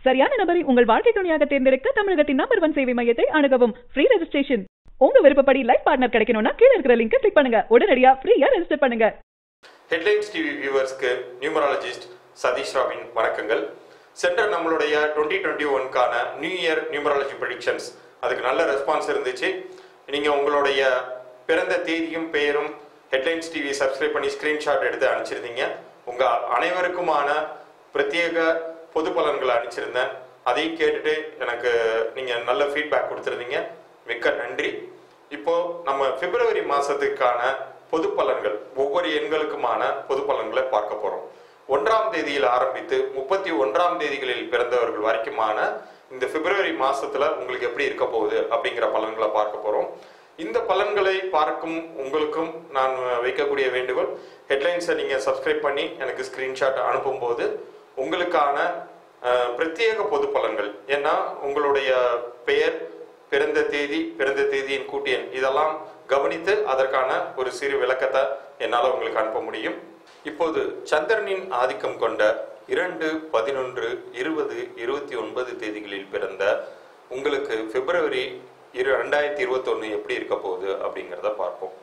சரியான நபரை உங்கள் வாழ்க்கை துணையாக தேர்ந்தெடுக்க தமிழகத்தின் நம்பர் ஒன் சேவை மையத்தை அணுகவும் ஃப்ரீ ரெஜிஸ்ட்ரேஷன் உங்க விருப்பப்படி லைஃப் பார்ட்னர் கிடைக்கணும்னா கீழ இருக்கிற லிங்கை கிளிக் பண்ணுங்க உடனடியா ஃப்ரீயா ரெஜிஸ்டர் பண்ணுங்க ஹெட்லைன்ஸ் டிவி வியூவர்ஸ்க்கு நியூமராலஜிஸ்ட் சதீஷ் ராவின் வணக்கங்கள் சென்ற நம்மளுடைய டுவெண்ட்டி டுவெண்ட்டி ஒன்கான நியூ இயர் நியூமராலஜி ப்ரெடிக்ஷன்ஸ் அதுக்கு நல்ல ரெஸ்பான்ஸ் இருந்துச்சு நீங்கள் உங்களுடைய பிறந்த தேதியும் பெயரும் ஹெட்லைன்ஸ் டிவி சப்ஸ்கிரைப் பண்ணி ஸ்க்ரீன்ஷாட் எடுத்து அனுப்பிச்சிருந்தீங்க உங்கள் அனைவருக்குமான பிரத்யேக பொது பலன்களை அனுப்பிச்சிருந்தேன் அதையும் கேட்டுட்டு எனக்கு நீங்கள் நல்ல ஃபீட்பேக் கொடுத்துருந்தீங்க மிக்க நன்றி இப்போ நம்ம பிப்ரவரி மாசத்துக்கான பொது பலன்கள் ஒவ்வொரு எண்களுக்குமான பொது பலன்களை பார்க்க போறோம் ஒன்றாம் தேதியில் ஆரம்பித்து முப்பத்தி ஒன்றாம் தேதிகளில் பிறந்தவர்கள் வரைக்குமான இந்த பிப்ரவரி மாசத்துல உங்களுக்கு எப்படி இருக்க போகுது அப்படிங்கிற பலன்களை பார்க்க போறோம் இந்த பலன்களை பார்க்கும் உங்களுக்கும் நான் வைக்கக்கூடிய வேண்டுகோள் ஹெட்லைன்ஸை நீங்க சப்ஸ்கிரைப் பண்ணி எனக்கு ஸ்கிரீன்ஷாட் அனுப்பும்போது உங்களுக்கான அஹ், பிரத்யேக பொது பலன்கள் ஏன்னா உங்களுடைய பெயர் பிறந்த தேதி பிறந்த தேதியின் கூட்டியன் இதெல்லாம் கவனித்து அதற்கான ஒரு சிறு விளக்கத்தை என்னால் உங்களுக்கு அனுப்ப முடியும் இப்போது சந்திரனின் ஆதிக்கம் கொண்ட இரண்டு பதினொன்று இருபது இருபத்தி ஒன்பது தேதிகளில் பிறந்த உங்களுக்கு பிப்ரவரி இரு ரெண்டாயிரத்தி இருபத்தொன்று எப்படி இருக்க போகுது அப்படிங்கிறத பார்ப்போம்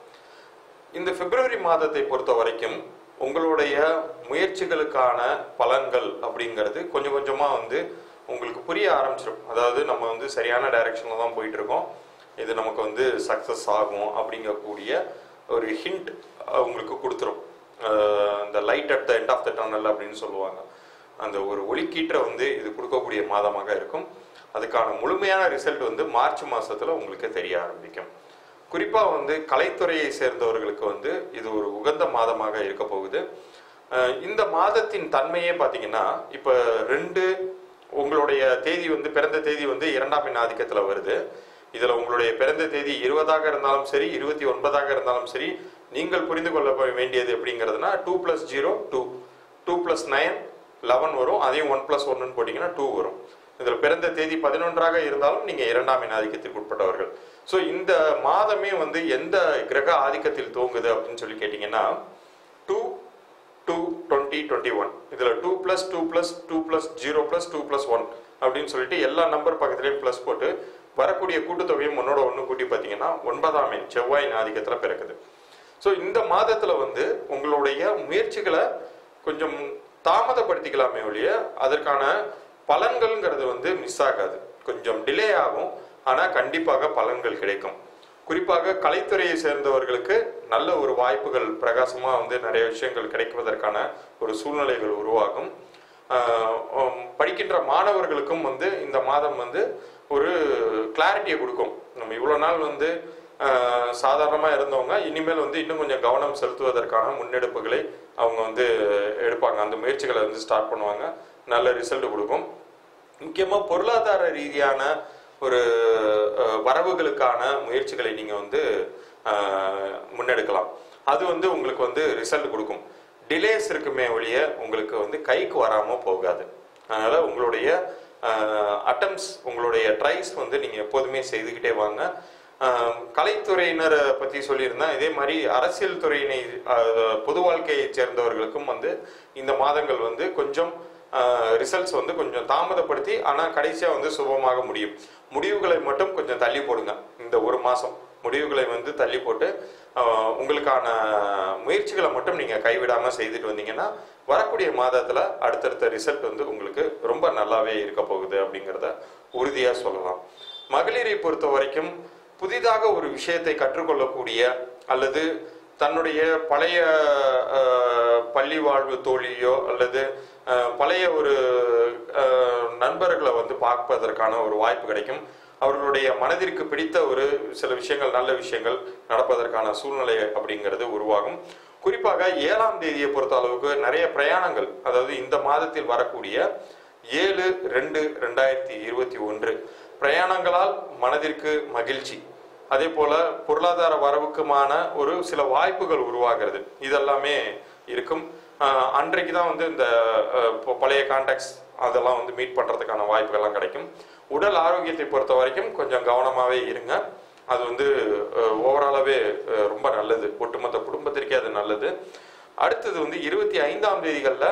இந்த பிப்ரவரி மாதத்தை பொறுத்த வரைக்கும் உங்களுடைய முயற்சிகளுக்கான பலன்கள் அப்படிங்கிறது கொஞ்சம் கொஞ்சமாக வந்து உங்களுக்கு புரிய ஆரம்பிச்சிடும் அதாவது நம்ம வந்து சரியான டைரக்ஷனில் தான் போயிட்டு இருக்கோம் இது நமக்கு வந்து சக்ஸஸ் ஆகும் அப்படிங்கக்கூடிய ஒரு ஹிண்ட் உங்களுக்கு கொடுத்துரும் அஹ் இந்த light at the end of the tunnel அப்படின்னு சொல்லுவாங்க அந்த ஒரு ஒளிக்கீற்றை வந்து இது கொடுக்கக்கூடிய மாதமாக இருக்கும் அதுக்கான முழுமையான ரிசல்ட் வந்து மார்ச் மாசத்துல உங்களுக்கு தெரிய ஆரம்பிக்கும் குறிப்பா வந்து கலைத்துறையை சேர்ந்தவர்களுக்கு வந்து இது ஒரு உகந்த மாதமாக இருக்க போகுது அஹ் இந்த மாதத்தின் தன்மையே பார்த்தீங்கன்னா இப்போ ரெண்டு உங்களுடைய தேதி வந்து பிறந்த தேதி வந்து இரண்டாம் எண் ஆதிக்கத்துல வருது இதுல உங்களுடைய பிறந்த தேதி இருபதாக இருந்தாலும் சரி இருபத்தி ஒன்பதாக இருந்தாலும் சரி நீங்கள் புரிந்து கொள்ள வேண்டியது எப்படிங்கிறதுனா two plus zero two two plus nine eleven வரும் அதையும் ஒன் பிளஸ் ஒன்னு போட்டிங்கன்னா டூ வரும் இதில் பிறந்த தேதி பதினொன்றாக இருந்தாலும் நீங்கள் இரண்டாம் எண் ஆதிக்கத்திற்கு உட்பட்டவர்கள் ஸோ இந்த மாதமே வந்து எந்த கிரக ஆதிக்கத்தில் தூங்குது அப்படின்னு சொல்லி கேட்டிங்கன்னா two two twenty twenty one இதில் two plus two plus two plus zero plus two plus one அப்படின்னு சொல்லிட்டு எல்லா நம்பர் பக்கத்துலேயும் ப்ளஸ் போட்டு வரக்கூடிய கூட்டுத்தொகையும் ஒன்னோட ஒன்று கூட்டி பார்த்தீங்கன்னா ஒன்பதாம் எண் செவ்வாயின் ஆதிக்கத்தில் பிறக்குது ஸோ இந்த மாதத்தில் வந்து உங்களுடைய முயற்சிகளை கொஞ்சம் தாமதப்படுத்திக்கலாமே ஒழிய அதற்கான பலன்கள்ங்கிறது வந்து மிஸ் ஆகாது கொஞ்சம் டிலே ஆகும் ஆனால் கண்டிப்பாக பலன்கள் கிடைக்கும் குறிப்பாக கலைத்துறையை சேர்ந்தவர்களுக்கு நல்ல ஒரு வாய்ப்புகள் பிரகாசமா வந்து நிறைய விஷயங்கள் கிடைப்பதற்கான ஒரு சூழ்நிலைகள் உருவாகும் ஆஹ் உம் படிக்கின்ற மாணவர்களுக்கும் வந்து இந்த மாதம் வந்து ஒரு கிளாரிட்டியை கொடுக்கும் நம்ம இவ்வளோ நாள் வந்து ஆஹ் சாதாரணமா இருந்தவங்க இனிமேல் வந்து இன்னும் கொஞ்சம் கவனம் செலுத்துவதற்கான முன்னெடுப்புகளை அவங்க வந்து எடுப்பாங்க அந்த முயற்சிகளை வந்து ஸ்டார்ட் பண்ணுவாங்க நல்ல ரிசல்ட் கொடுக்கும் முக்கியமாக பொருளாதார ரீதியான ஒரு அஹ், வரவுகளுக்கான முயற்சிகளை நீங்கள் வந்து அஹ், முன்னெடுக்கலாம் அது வந்து உங்களுக்கு வந்து ரிசல்ட் கொடுக்கும் டிலேஸ் இருக்குமே ஒழிய உங்களுக்கு வந்து கைக்கு வராமல் போகாது அதனால் உங்களுடைய அட்டம்ஸ் உங்களுடைய ட்ரைஸ் வந்து நீங்கள் எப்போதுமே செய்துக்கிட்டே வாங்க அஹ், கலைத்துறையினரை பற்றி சொல்லியிருந்தேன் இதே மாதிரி அரசியல் துறையினை அஹ், பொது வாழ்க்கையைச் சேர்ந்தவர்களுக்கும் வந்து இந்த மாதங்கள் வந்து கொஞ்சம் ரிசல்ட்ஸ் வந்து கொஞ்சம் தாமதப்படுத்தி ஆனால் கடைசியாக வந்து சுபமாக முடியும் முடிவுகளை மட்டும் கொஞ்சம் தள்ளி போடுங்க இந்த ஒரு மாதம் முடிவுகளை வந்து தள்ளி போட்டு ஆஹ், உங்களுக்கான முயற்சிகளை மட்டும் நீங்கள் கைவிடாமல் செய்துட்டு வந்தீங்கன்னா வரக்கூடிய மாதத்தில் அடுத்தடுத்த ரிசல்ட் வந்து உங்களுக்கு ரொம்ப நல்லாவே இருக்க போகுது அப்படிங்கிறத உறுதியாக சொல்லலாம் மகளிரை பொறுத்த வரைக்கும் புதிதாக ஒரு விஷயத்தை கற்றுக்கொள்ளக்கூடிய அல்லது தன்னுடைய பழைய அஹ், பள்ளி வாழ்வு தோழியோ அல்லது அஹ், பழைய ஒரு அஹ், நண்பர்களை வந்து பார்ப்பதற்கான ஒரு வாய்ப்பு கிடைக்கும் அவர்களுடைய மனதிற்கு பிடித்த ஒரு சில விஷயங்கள் நல்ல விஷயங்கள் நடப்பதற்கான சூழ்நிலை அப்படிங்கிறது உருவாகும் குறிப்பாக ஏழாம் தேதியை பொறுத்த அளவுக்கு நிறைய பிரயாணங்கள் அதாவது இந்த மாதத்தில் வரக்கூடிய ஏழு ரெண்டு ரெண்டாயிரத்தி இருபத்தி ஒன்று பிரயாணங்களால் மனதிற்கு மகிழ்ச்சி அதே போல பொருளாதார வரவுக்குமான ஒரு சில வாய்ப்புகள் உருவாகிறது இதெல்லாமே இருக்கும் ஆஹ் அன்றைக்கு தான் வந்து இந்த ஆஹ் இப்போ பழைய கான்டாக்ட்ஸ் அதெல்லாம் வந்து மீட் பண்றதுக்கான வாய்ப்புகள்லாம் கிடைக்கும் உடல் ஆரோக்கியத்தை பொறுத்த வரைக்கும் கொஞ்சம் கவனமாவே இருங்க அது வந்து ஓவராலாவே ரொம்ப நல்லது ஒட்டுமொத்த குடும்பத்திற்கே அது நல்லது அடுத்தது வந்து இருபத்தி ஐந்தாம் தேதிகளில்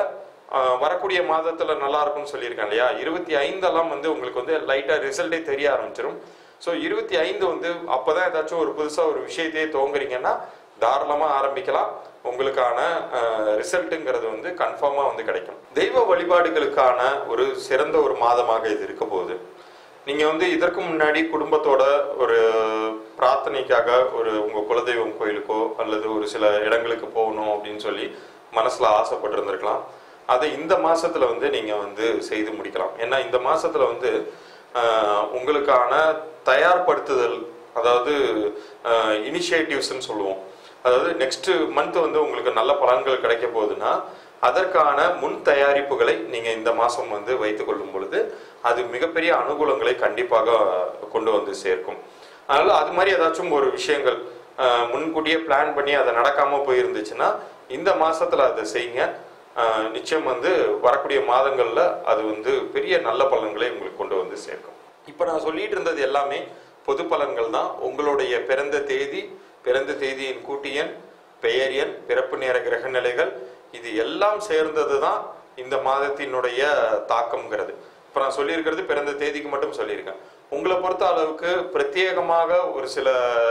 ஆஹ் வரக்கூடிய மாதத்துல நல்லா இருக்கும்னு சொல்லியிருக்கேன் இல்லையா இருபத்தி ஐந்தெல்லாம் வந்து உங்களுக்கு வந்து லைட்டா ரிசல்ட்டே தெரிய ஆரம்பிச்சிடும் ஸோ இருபத்தி ஐந்து வந்து அப்பதான் ஏதாச்சும் ஒரு புதுசா ஒரு விஷயத்தையே துவங்குறீங்கன்னா தாராளமா ஆரம்பிக்கலாம் உங்களுக்கான ரிசல்ட்டுங்கிறது வந்து கன்ஃபார்மா வந்து கிடைக்கும் தெய்வ வழிபாடுகளுக்கான ஒரு சிறந்த ஒரு மாதமாக இது இருக்க போகுது நீங்க வந்து இதற்கு முன்னாடி குடும்பத்தோட ஒரு பிரார்த்தனைக்காக ஒரு உங்க குலதெய்வம் கோயிலுக்கோ அல்லது ஒரு சில இடங்களுக்கு போகணும் அப்படின்னு சொல்லி மனசுல ஆசைப்பட்டு இருந்திருக்கலாம் அதை இந்த மாசத்துல வந்து நீங்க வந்து செய்து முடிக்கலாம் ஏன்னா இந்த மாசத்துல வந்து ஆஹ், உங்களுக்கான தயார்படுத்துதல் அதாவது இனிஷியேட்டிவ்ஸ்ன்னு சொல்லுவோம் அதாவது நெக்ஸ்ட் மந்த் வந்து உங்களுக்கு நல்ல பலன்கள் கிடைக்க போகுதுன்னா அதற்கான முன் தயாரிப்புகளை நீங்க இந்த மாசம் வந்து வைத்துக் கொள்ளும் பொழுது அது மிகப்பெரிய அனுகூலங்களை கண்டிப்பாக கொண்டு வந்து சேர்க்கும் அதனால அது மாதிரி ஏதாச்சும் ஒரு விஷயங்கள் ஆஹ், முன்கூட்டியே பிளான் பண்ணி அதை நடக்காம போயிருந்துச்சுன்னா இந்த மாசத்துல அதை செய்யுங்க ஆஹ், நிச்சயம் வந்து வரக்கூடிய மாதங்கள்ல அது வந்து பெரிய நல்ல பலன்களை உங்களுக்கு கொண்டு வந்து சேர்க்கும் இப்ப நான் சொல்லிட்டு இருந்தது எல்லாமே பொது பலன்கள் தான் உங்களுடைய பிறந்த தேதி பிறந்த தேதியின் கூட்டு எண் பெயர் எண் பிறப்பு நேர கிரக நிலைகள் இது எல்லாம் சேர்ந்தது தான் இந்த மாதத்தினுடைய தாக்கம்ங்கிறது இப்ப நான் சொல்லியிருக்கிறது பிறந்த தேதிக்கு மட்டும் சொல்லியிருக்கேன் உங்களை பொறுத்த அளவுக்கு பிரத்யேகமாக ஒரு சில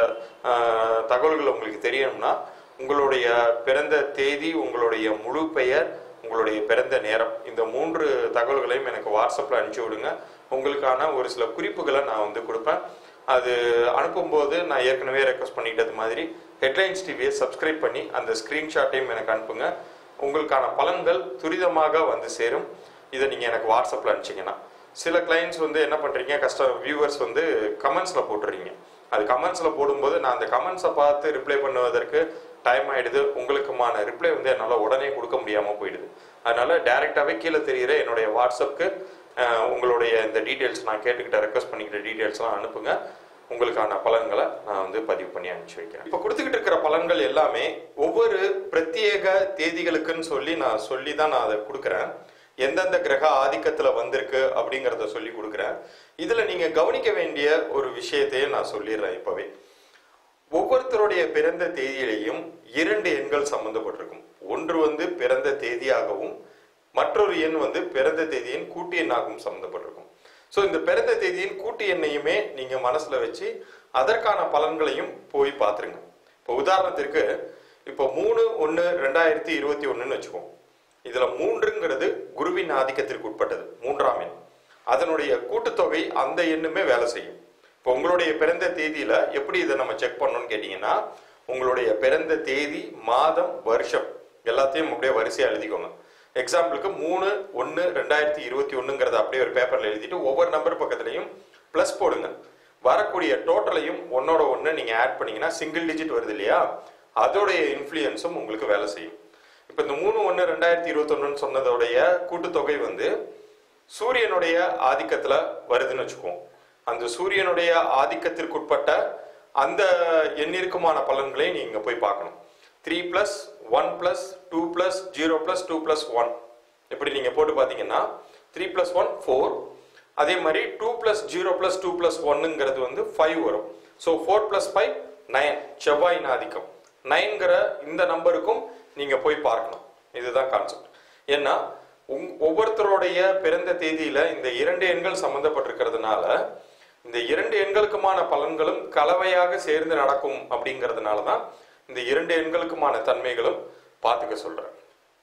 ஆஹ், தகவல்கள் உங்களுக்கு தெரியணும்னா உங்களுடைய பிறந்த தேதி உங்களுடைய முழு பெயர் உங்களுடைய பிறந்த நேரம் இந்த மூன்று தகவல்களையும் எனக்கு வாட்ஸ்அப்ல அனுப்பிச்சு விடுங்க உங்களுக்கான ஒரு சில குறிப்புகளை நான் வந்து கொடுப்பேன் அது அனுப்பும்போது நான் ஏற்கனவே ரெக்வஸ்ட் பண்ணிட்டது மாதிரி ஹெட்லைன்ஸ் டிவியை சப்ஸ்கிரைப் பண்ணி அந்த ஸ்கிரீன்ஷாட்டையும் எனக்கு அனுப்புங்க உங்களுக்கான பலன்கள் துரிதமாக வந்து சேரும் இதை நீங்கள் எனக்கு வாட்ஸ்அப்பில் அனுப்பிச்சிங்கன்னா சில கிளைண்ட்ஸ் வந்து என்ன பண்ணுறீங்க கஷ்ட வியூவர்ஸ் வந்து கமெண்ட்ஸில் போட்டுறீங்க அது கமெண்ட்ஸில் போடும்போது நான் அந்த கமெண்ட்ஸை பார்த்து ரிப்ளை பண்ணுவதற்கு டைம் ஆயிடுது உங்களுக்குமான ரிப்ளை வந்து என்னால் உடனே கொடுக்க முடியாமல் போயிடுது அதனால டைரெக்டாகவே கீழே தெரிகிற என்னுடைய வாட்ஸ்அப்க்கு அஹ், உங்களுடைய இந்த டீட்டெயில்ஸ் நான் கேட்டுக்கிட்ட ரெக்வஸ்ட் பண்ணிக்கிட்ட டீட்டெயில்ஸ்லாம் அனுப்புங்க உங்களுக்கான பலன்களை நான் வந்து பதிவு பண்ணி அனுப்பிச்சு வைக்கிறேன் இப்போ கொடுத்துக்கிட்டு இருக்கிற பலன்கள் எல்லாமே ஒவ்வொரு பிரத்யேக தேதிகளுக்குன்னு சொல்லி நான் சொல்லி தான் நான் அதை கொடுக்குறேன் எந்தெந்த கிரக ஆதிக்கத்துல வந்திருக்கு அப்படிங்கிறத சொல்லி கொடுக்குறேன் இதுல நீங்க கவனிக்க வேண்டிய ஒரு விஷயத்தையே நான் சொல்லிடுறேன் இப்பவே ஒவ்வொருத்தருடைய பிறந்த தேதியிலையும் இரண்டு எண்கள் சம்பந்தப்பட்டிருக்கும் ஒன்று வந்து பிறந்த தேதியாகவும் மற்றொரு எண் வந்து பிறந்த தேதியின் கூட்டு எண்ணாகவும் சம்பந்தப்பட்டிருக்கும் ஸோ இந்த பிறந்த தேதியின் கூட்டு எண்ணையுமே நீங்க மனசுல வச்சு அதற்கான பலன்களையும் போய் பார்த்துருங்க இப்போ உதாரணத்திற்கு இப்போ மூணு ஒன்று ரெண்டாயிரத்தி இருபத்தி ஒன்றுன்னு வச்சுக்கோம் இதுல மூன்றுங்கிறது குருவின் ஆதிக்கத்திற்கு உட்பட்டது மூன்றாம் எண் அதனுடைய கூட்டுத்தொகை அந்த எண்ணுமே வேலை செய்யும் இப்போ உங்களுடைய பிறந்த தேதியில எப்படி இதை நம்ம செக் பண்ணணும்னு கேட்டீங்கன்னா உங்களுடைய பிறந்த தேதி மாதம் வருஷம் எல்லாத்தையும் அப்படியே வரிசையா எழுதிக்கோங்க எக்ஸாம்பிளுக்கு மூணு ஒன்று ரெண்டாயிரத்தி இருபத்தி ஒன்றுங்கிறத அப்படியே ஒரு பேப்பர்ல எழுதிட்டு ஒவ்வொரு நம்பர் பக்கத்துலையும் ப்ளஸ் போடுங்க வரக்கூடிய டோட்டலையும் ஒன்னோட ஒன்று நீங்க ஆட் பண்ணீங்கன்னா சிங்கிள் டிஜிட் வருது இல்லையா அதோடைய இன்ஃப்ளூயன்ஸும் உங்களுக்கு வேலை செய்யும் இப்போ இந்த மூணு ஒன்று ரெண்டாயிரத்தி இருபத்தொன்னுன்னு சொன்னதோடைய கூட்டுத்தொகை வந்து சூரியனுடைய ஆதிக்கத்துல வருதுன்னு வச்சுக்குவோம் அந்த சூரியனுடைய ஆதிக்கத்திற்குட்பட்ட அந்த எண்ணிற்குமான பலன்களை நீங்க போய் பார்க்கணும் three plus one plus two plus zero plus two plus one இப்படி நீங்க போட்டு பார்த்தீங்கன்னா த்ரீ பிளஸ் ஒன் ஃபோர் அதே மாதிரி two plus zero plus two plus ஒன்னுங்கிறது வந்து ஃபைவ் வரும் so four plus five nine செவ்வாயின் ஆதிக்கம் நைன்கிற இந்த நம்பருக்கும் நீங்க போய் பார்க்கணும் இதுதான் கான்செப்ட் ஏன்னா உங் ஒவ்வொருத்தருடைய பிறந்த தேதியில இந்த இரண்டு எண்கள் சம்பந்தப்பட்டிருக்கிறதுனால இந்த இரண்டு எண்களுக்குமான பலன்களும் கலவையாக சேர்ந்து நடக்கும் அப்படிங்கிறதுனால தான் இந்த இரண்டு எண்களுக்குமான தன்மைகளும் பார்த்துக்க சொல்றேன்